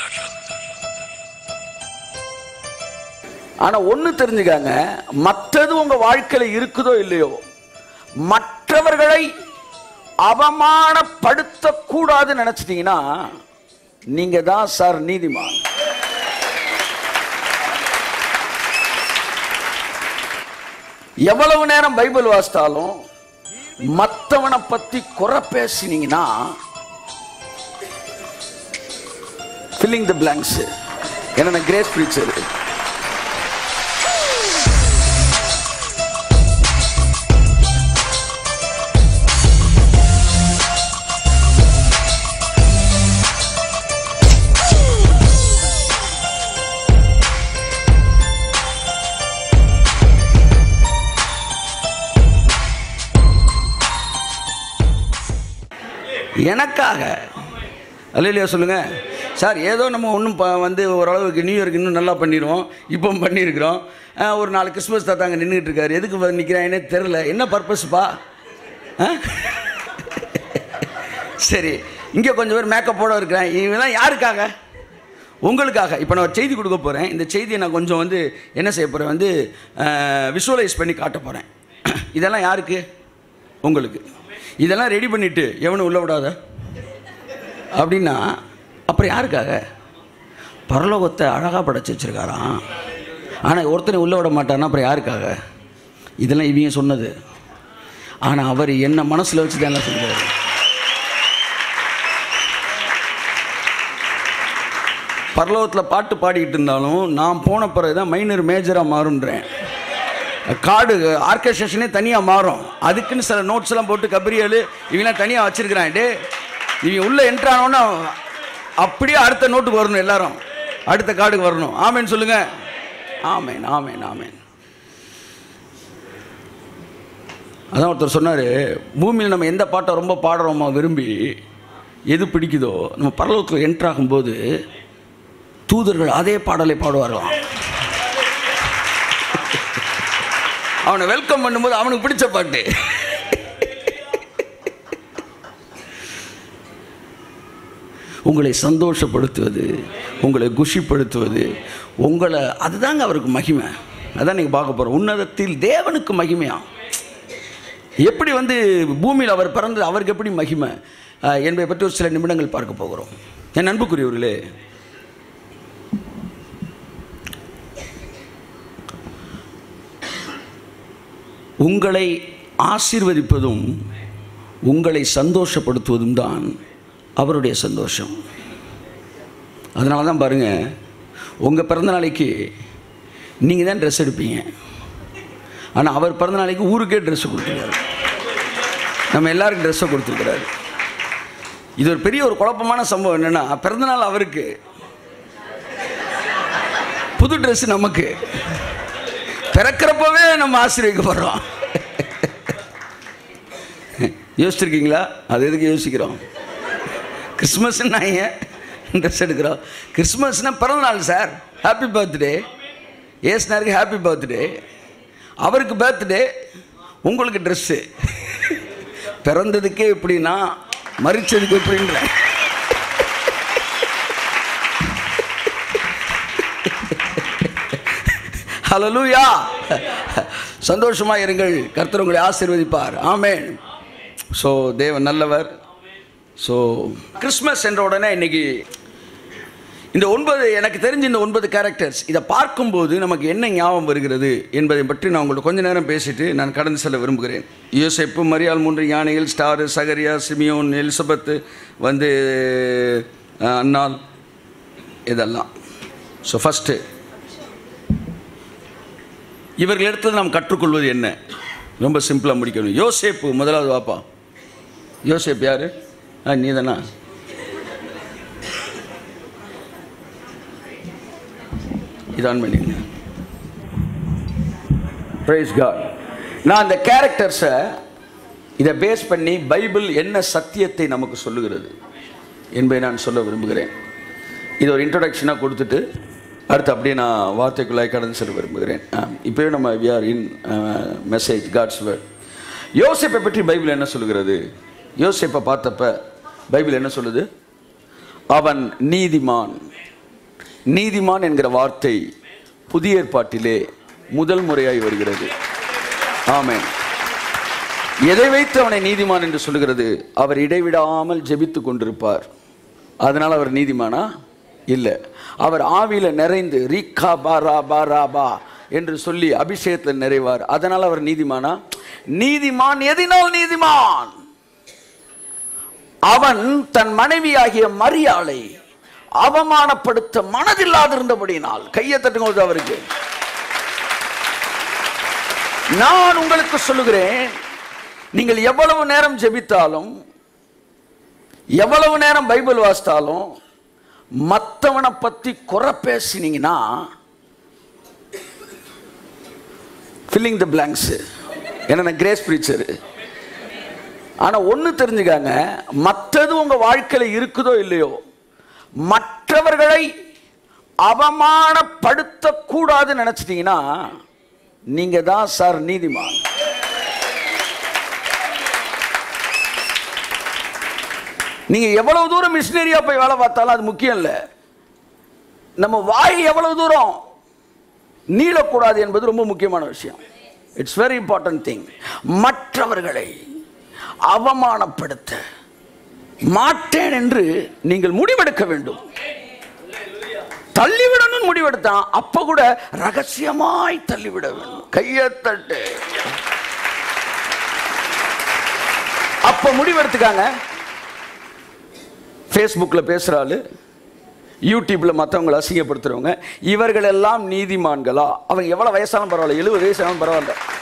ஆனா ஒண்ணு தெரிஞ்சுக்காங்க மற்றது உங்க வாழ்க்கையில இருக்குதோ இல்லையோ மற்றவர்களை அவமானப்படுத்த கூடாதுன்னு நினைச்சிட்டீங்கன்னா நீங்க தான் சார் நீதிமான் எவ்வளவு நேரம் பைபிள் வாசித்தாலும் மத்தவனை பத்தி குறை பேசினீங்கன்னா ஃபில்லிங் த பிளாங்க்ஸ் என்ன கிரேஸ் பிரீச்சர் எனக்காக அல்லையா சொல்லுங்க சார் ஏதோ நம்ம ஒன்றும் வந்து ஓரளவுக்கு நியூ இயர்க்கு இன்னும் நல்லா பண்ணிடுவோம் இப்போ பண்ணியிருக்கிறோம் அஹ், ஒரு நாலு கிறிஸ்மஸ் தாத்தாங்க நின்றுட்டு இருக்காரு எதுக்கு நிற்கிறாங்கன்னே தெரில என்ன பர்பஸ்ப்பா சரி இங்கே கொஞ்சம் பேர் மேக்கப்போட இருக்கிறேன் இவெல்லாம் யாருக்காக உங்களுக்காக இப்போ நான் ஒரு செய்தி கொடுக்க போகிறேன் இந்த செய்தியை நான் கொஞ்சம் வந்து என்ன செய்ய போகிறேன் வந்து விஷுவலைஸ் பண்ணி காட்ட போகிறேன் இதெல்லாம் யாருக்கு உங்களுக்கு இதெல்லாம் ரெடி பண்ணிவிட்டு எவனும் உள்ள விடாத அப்படின்னா அப்புறம் யாருக்காக பரலோகத்தை அழகாக படைச்சு வச்சுருக்காராம் ஆனால் ஒருத்தனை உள்ள விட மாட்டான்னா அப்புறம் யாருக்காக இதெல்லாம் இவங்க சொன்னது ஆனால் அவர் என்ன மனசில் வச்சு தான் செஞ்சார் பரலோகத்தில் பாட்டு பாடிக்கிட்டு இருந்தாலும் நான் போன பிறகு தான் மைனர் மேஜராக மாறுன்றேன் கார்டு ஆர்கஸ்ட்ரேஷனே தனியாக மாறும் அதுக்குன்னு சில நோட்ஸ் எல்லாம் போட்டு கபரியல் இவங்களாம் தனியாக வச்சிருக்கிறான் டே இவங்க உள்ளே என்ட்ரானோன்னா அப்படியே அடுத்த நோட்டுக்கு வரணும் எல்லாரும் அடுத்த கார்டுக்கு வரணும் ஆமேன்னு சொல்லுங்க ஆமேன் ஆமேன் ஆமேன் அதான் ஒருத்தர் சொன்னார் பூமியில் நம்ம எந்த பாட்டை ரொம்ப பாடுறோமோ விரும்பி எது பிடிக்குதோ நம்ம பரலோகத்தில் என்ட்ராகும்போது தூதர்கள் அதே பாடலை பாடுவார்களாம் அவனை வெல்கம் பண்ணும்போது அவனுக்கு பிடிச்ச பாட்டு உங்களை சந்தோஷப்படுத்துவது உங்களை குஷிப்படுத்துவது உங்களை அதுதாங்க அவருக்கு மகிமை அதான் நீங்கள் பார்க்க போகிறோம் உன்னதத்தில் தேவனுக்கு மகிமையா எப்படி வந்து பூமியில் அவர் பிறந்தது அவருக்கு எப்படி மகிமை அஹ், என்பதை பற்றி ஒரு சில நிமிடங்கள் பார்க்க போகிறோம் என் அன்புக்குரியவர்களே உங்களை ஆசீர்வதிப்பதும் உங்களை சந்தோஷப்படுத்துவதும் தான் அவருடைய சந்தோஷம் அதனால தான் பாருங்கள் உங்கள் பிறந்த நாளைக்கு நீங்கள் தான் ட்ரெஸ் எடுப்பீங்க ஆனால் அவர் பிறந்த நாளைக்கு ஊருக்கே ட்ரெஸ் கொடுத்துருக்காரு நம்ம எல்லாருக்கும் ட்ரெஸ்ஸை கொடுத்துருக்கிறாரு இது ஒரு பெரிய ஒரு குழப்பமான சம்பவம் என்னென்னா பிறந்தநாள் அவருக்கு புது ட்ரெஸ் நமக்கு பிறக்கிறப்பவே நம்ம ஆசீர்வதிக்கப்படுறோம் யோசிச்சிருக்கீங்களா அது எதுக்கு யோசிக்கிறோம் கிறிஸ்மஸ்னா ஏன் ட்ரெஸ் எடுக்கிறோம் கிறிஸ்மஸ்னால் பிறந்தநாள் சார் ஹாப்பி பர்த்டே ஏசுனாருக்கு ஹாப்பி பர்த்டே அவருக்கு பர்த்டே உங்களுக்கு ட்ரெஸ்ஸு பிறந்ததுக்கே எப்படின்னா மறிச்சதுக்கு எப்படின்ற ஹலலூயா சந்தோஷமா இருங்கள் கர்த்தர் உங்களை ஆசீர்வதிப்பார் ஆமென் ஸோ தேவன் நல்லவர் ஸோ கிறிஸ்மஸ் என்ற உடனே இன்னைக்கு இந்த ஒன்பது எனக்கு தெரிஞ்ச இந்த ஒன்பது கேரக்டர்ஸ் இதை பார்க்கும்போது நமக்கு என்ன ஞாபகம் வருகிறது என்பதை பற்றி நான் உங்களுக்கு கொஞ்ச நேரம் பேசிட்டு நான் கடந்து செல்ல விரும்புகிறேன் யோசேப்பு மரியாள் மூன்று யானைகள் ஸ்டாரு சகரியா சிமியோன் எலிசபெத்து வந்து அஹ், அன்னாள் இதெல்லாம் ஸோ ஃபஸ்ட்டு இவர்களிடத்தில் நாம் கற்றுக்கொள்வது என்ன ரொம்ப சிம்பிளாக முடிக்கணும் யோசேப்பு முதலாவது வாப்பா யோசேப் யாரு ஆ நீ தானா இதான் பண்ணிங்க பிரைஸ் காட் நான் அந்த கேரக்டர்ஸை இதை பேஸ் பண்ணி பைபிள் என்ன சத்தியத்தை நமக்கு சொல்லுகிறது என்பதை நான் சொல்ல விரும்புகிறேன் இது ஒரு இன்ட்ரடக்ஷனாக கொடுத்துட்டு அடுத்து அப்படியே நான் வார்த்தைக்குள்ளாய் கடந்து செல்ல விரும்புகிறேன் இப்போயே நம்ம we are in message God's word யோசேப்பை பற்றி பைபிள் என்ன சொல்லுகிறது யோசேப்பை பார்த்தப்ப பைபிள் என்ன சொல்லுது அவன் நீதிமான் நீதிமான் என்கிற வார்த்தை புதிய ஏற்பாட்டிலே முதல் முறையாய் வருகிறது ஆமென் எதை வைத்து அவனை நீதிமான் என்று சொல்லுகிறது அவர் இடைவிடாமல் ஜெபித்து கொண்டிருப்பார் அதனால் அவர் நீதிமானா இல்லை அவர் ஆவியில நிறைந்து ரீகா பாரா பாரா பா என்று சொல்லி அபிஷேகத்தில் நிறைவார் அதனால் அவர் நீதிமானா நீதிமான் எதினால் நீதிமான் அவன் தன் மனைவியாகிய மரியாளை அவமானப்படுத்த மனதில்லாதிருந்தபடியினால் கையை தட்டுங்க அவருக்கு நான் உங்களுக்கு சொல்லுகிறேன் நீங்கள் எவ்வளவு நேரம் ஜெபித்தாலும் எவ்வளவு நேரம் பைபிள் வாசித்தாலும் மற்றவனை பத்தி குறை பேசினீங்கன்னா ஃபில்லிங் த பிளாங்க்ஸ் என்ன கிரேஸ் பிரீச்சர் ஆனா ஒண்ணு தெரிஞ்சுக்காங்க மற்றது உங்க வாழ்க்கையில இருக்குதோ இல்லையோ மற்றவர்களை அவமானப்படுத்த கூடாதுன்னு நினைச்சிட்டீங்கன்னா நீங்க தான் சார் நீதிமான் நீங்க எவ்வளவு தூரம் மிஷினரியா போய் வேலை பார்த்தாலும் அது முக்கியம் இல்லை நம்ம வாய் எவ்வளவு தூரம் நீளக்கூடாது என்பது ரொம்ப முக்கியமான விஷயம் இட்ஸ் வெரி இம்பார்ட்டன்ட் திங் மற்றவர்களை அவமானப்படுத்த மாட்டேன் என்று நீங்கள் முடிவெடுக்க வேண்டும் தள்ளிவிடணும் முடிவெடுத்தான் அப்ப கூட ரகசியமாய் தள்ளிவிட வேண்டும் கையை தட்டு அப்ப முடிவெடுத்துக்காங்க ஃபேஸ்புக்கில் பேசுகிற ஆளு யூடியூப்பில் மற்றவங்களை அசிங்கப்படுத்துகிறவங்க இவர்கள் எல்லாம் நீதிமான்களா அவங்க எவ்வளோ வயசாலும் பரவாயில்ல எழுபது வயசாலும் பரவாயில்ல